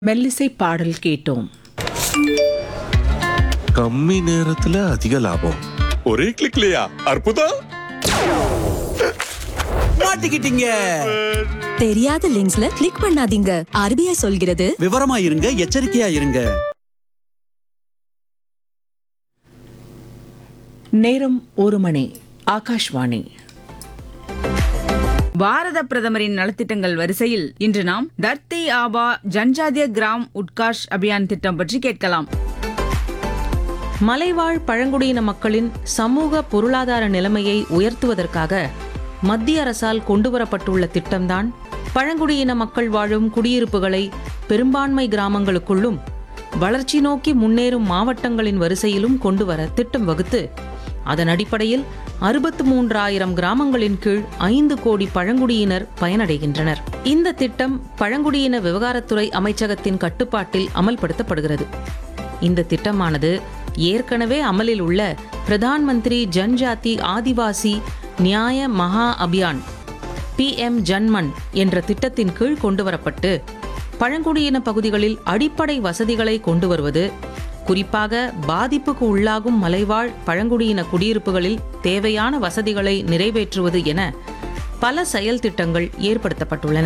மெல்லிசை பாடல் கேட்டோம் கம்மி நேரத்துல அதிக லாபம் ஒரே கிளிக்லயா அற்புதம் மாட்டிக்கிட்டீங்க தெரியாத லிங்க்ஸ்ல கிளிக் பண்ணாதீங்க ஆர்பிஐ சொல்கிறது விவரமா இருங்க எச்சரிக்கையா இருங்க நேரம் ஒரு மணி ஆகாஷ்வாணி பாரத பிரதமரின் நலத்திட்டங்கள் வரிசையில் இன்று நாம் தர்த்தி ஆபா ஜன்ஜாதிய கிராம் உட்காஷ் அபியான் திட்டம் பற்றி கேட்கலாம் மலைவாழ் பழங்குடியின மக்களின் சமூக பொருளாதார நிலைமையை உயர்த்துவதற்காக மத்திய அரசால் கொண்டுவரப்பட்டுள்ள திட்டம்தான் பழங்குடியின மக்கள் வாழும் குடியிருப்புகளை பெரும்பான்மை கிராமங்களுக்குள்ளும் வளர்ச்சி நோக்கி முன்னேறும் மாவட்டங்களின் வரிசையிலும் கொண்டுவர திட்டம் வகுத்து அதன் அடிப்படையில் அறுபத்து மூன்றாயிரம் கிராமங்களின் கீழ் ஐந்து கோடி பழங்குடியினர் பயனடைகின்றனர் இந்த திட்டம் பழங்குடியின விவகாரத்துறை அமைச்சகத்தின் கட்டுப்பாட்டில் அமல்படுத்தப்படுகிறது இந்த திட்டமானது ஏற்கனவே அமலில் உள்ள பிரதான் மந்திரி ஜன்ஜாதி ஆதிவாசி நியாய மகா அபியான் பிஎம் ஜன்மன் என்ற திட்டத்தின் கீழ் கொண்டுவரப்பட்டு பழங்குடியின பகுதிகளில் அடிப்படை வசதிகளை கொண்டு வருவது குறிப்பாக பாதிப்புக்கு உள்ளாகும் மலைவாழ் பழங்குடியின குடியிருப்புகளில் தேவையான வசதிகளை நிறைவேற்றுவது என பல செயல் திட்டங்கள் ஏற்படுத்தப்பட்டுள்ளன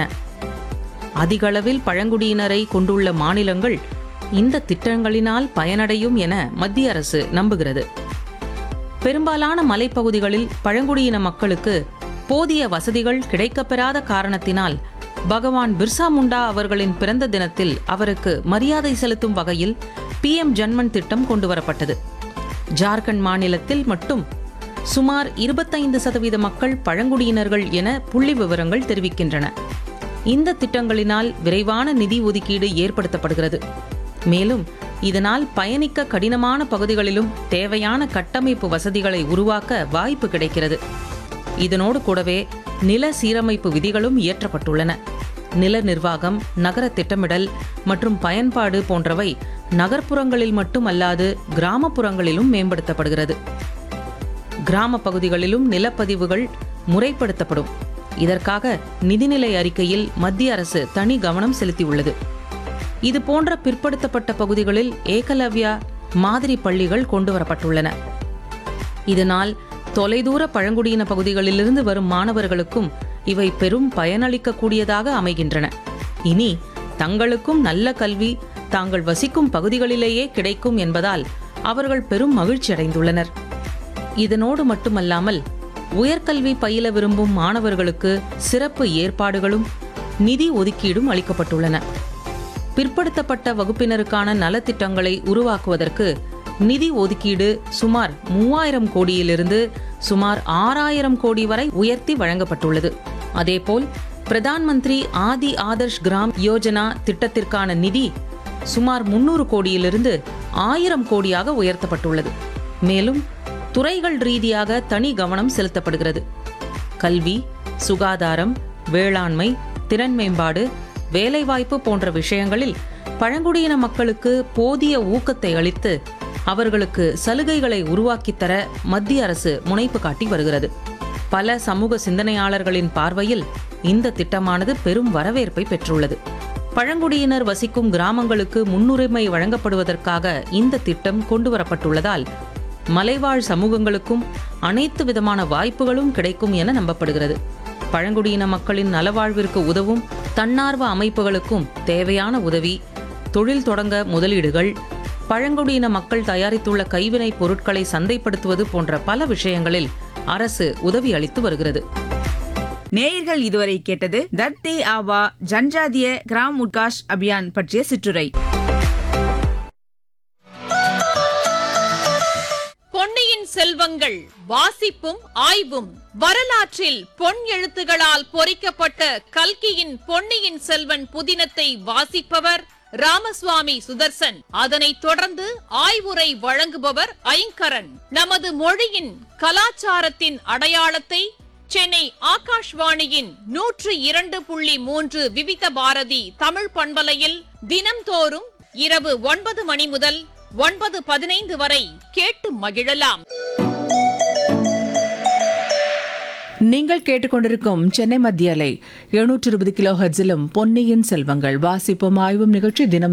அதிகளவில் பழங்குடியினரை கொண்டுள்ள மாநிலங்கள் இந்த திட்டங்களினால் பயனடையும் என மத்திய அரசு நம்புகிறது பெரும்பாலான மலைப்பகுதிகளில் பழங்குடியின மக்களுக்கு போதிய வசதிகள் கிடைக்கப்பெறாத காரணத்தினால் பகவான் பிர்சா முண்டா அவர்களின் பிறந்த தினத்தில் அவருக்கு மரியாதை செலுத்தும் வகையில் பிஎம் ஜன்மன் திட்டம் கொண்டுவரப்பட்டது ஜார்க்கண்ட் மாநிலத்தில் மட்டும் சுமார் இருபத்தைந்து சதவீத மக்கள் பழங்குடியினர்கள் என புள்ளி விவரங்கள் தெரிவிக்கின்றன இந்த திட்டங்களினால் விரைவான நிதி ஒதுக்கீடு ஏற்படுத்தப்படுகிறது மேலும் இதனால் பயணிக்க கடினமான பகுதிகளிலும் தேவையான கட்டமைப்பு வசதிகளை உருவாக்க வாய்ப்பு கிடைக்கிறது இதனோடு கூடவே நில சீரமைப்பு விதிகளும் இயற்றப்பட்டுள்ளன நில நிர்வாகம் நகர திட்டமிடல் மற்றும் பயன்பாடு போன்றவை நகர்ப்புறங்களில் மட்டுமல்லாது கிராமப்புறங்களிலும் மேம்படுத்தப்படுகிறது கிராம பகுதிகளிலும் நிலப்பதிவுகள் முறைப்படுத்தப்படும் இதற்காக நிதிநிலை அறிக்கையில் மத்திய அரசு தனி கவனம் செலுத்தியுள்ளது இது போன்ற பிற்படுத்தப்பட்ட பகுதிகளில் ஏகலவ்யா மாதிரி பள்ளிகள் கொண்டுவரப்பட்டுள்ளன இதனால் தொலைதூர பழங்குடியின பகுதிகளிலிருந்து வரும் மாணவர்களுக்கும் இவை பெரும் பயனளிக்கக்கூடியதாக அமைகின்றன இனி தங்களுக்கும் நல்ல கல்வி தாங்கள் வசிக்கும் பகுதிகளிலேயே கிடைக்கும் என்பதால் அவர்கள் பெரும் மகிழ்ச்சி அடைந்துள்ளனர் இதனோடு மட்டுமல்லாமல் உயர்கல்வி பயில விரும்பும் மாணவர்களுக்கு சிறப்பு ஏற்பாடுகளும் நிதி ஒதுக்கீடும் அளிக்கப்பட்டுள்ளன பிற்படுத்தப்பட்ட வகுப்பினருக்கான நலத்திட்டங்களை உருவாக்குவதற்கு நிதி ஒதுக்கீடு சுமார் மூவாயிரம் கோடியிலிருந்து சுமார் ஆறாயிரம் கோடி வரை உயர்த்தி வழங்கப்பட்டுள்ளது அதேபோல் பிரதான் மந்திரி ஆதி ஆதர்ஷ் கிராம் யோஜனா திட்டத்திற்கான நிதி சுமார் முன்னூறு கோடியிலிருந்து ஆயிரம் கோடியாக உயர்த்தப்பட்டுள்ளது மேலும் துறைகள் ரீதியாக தனி கவனம் செலுத்தப்படுகிறது கல்வி சுகாதாரம் வேளாண்மை திறன் மேம்பாடு வேலைவாய்ப்பு போன்ற விஷயங்களில் பழங்குடியின மக்களுக்கு போதிய ஊக்கத்தை அளித்து அவர்களுக்கு சலுகைகளை உருவாக்கித் தர மத்திய அரசு முனைப்பு காட்டி வருகிறது பல சமூக சிந்தனையாளர்களின் பார்வையில் இந்த திட்டமானது பெரும் வரவேற்பை பெற்றுள்ளது பழங்குடியினர் வசிக்கும் கிராமங்களுக்கு முன்னுரிமை வழங்கப்படுவதற்காக இந்த திட்டம் கொண்டுவரப்பட்டுள்ளதால் மலைவாழ் சமூகங்களுக்கும் அனைத்து விதமான வாய்ப்புகளும் கிடைக்கும் என நம்பப்படுகிறது பழங்குடியின மக்களின் நலவாழ்விற்கு உதவும் தன்னார்வ அமைப்புகளுக்கும் தேவையான உதவி தொழில் தொடங்க முதலீடுகள் பழங்குடியின மக்கள் தயாரித்துள்ள கைவினைப் பொருட்களை சந்தைப்படுத்துவது போன்ற பல விஷயங்களில் அரசு உதவி அளித்து வருகிறது நேயர்கள் இதுவரை கேட்டது தர்த்தி ஆபா ஜன்ஜாதிய கிராம் உட்காஷ் அபியான் பற்றிய சிற்றுரை பொன்னியின் செல்வங்கள் வாசிப்பும் ஆய்வும் வரலாற்றில் பொன் எழுத்துகளால் பொறிக்கப்பட்ட கல்கியின் பொன்னியின் செல்வன் புதினத்தை வாசிப்பவர் ராமசுவாமி சுதர்சன் அதனைத் தொடர்ந்து ஆய்வுரை வழங்குபவர் ஐங்கரன் நமது மொழியின் கலாச்சாரத்தின் அடையாளத்தை சென்னை ஆகாஷ்வாணியின் நூற்று இரண்டு புள்ளி மூன்று விவித பாரதி தமிழ் பண்பலையில் தினம்தோறும் இரவு ஒன்பது மணி முதல் ஒன்பது பதினைந்து வரை கேட்டு மகிழலாம் நீங்கள் கேட்டுக்கொண்டிருக்கும் சென்னை மத்திய அலை எழுநூற்று இருபது கிலோ ஹெர்ட்ஸிலும் பொன்னியின் செல்வங்கள் வாசிப்பும் ஆய்வும் நிகழ்ச்சி தினம்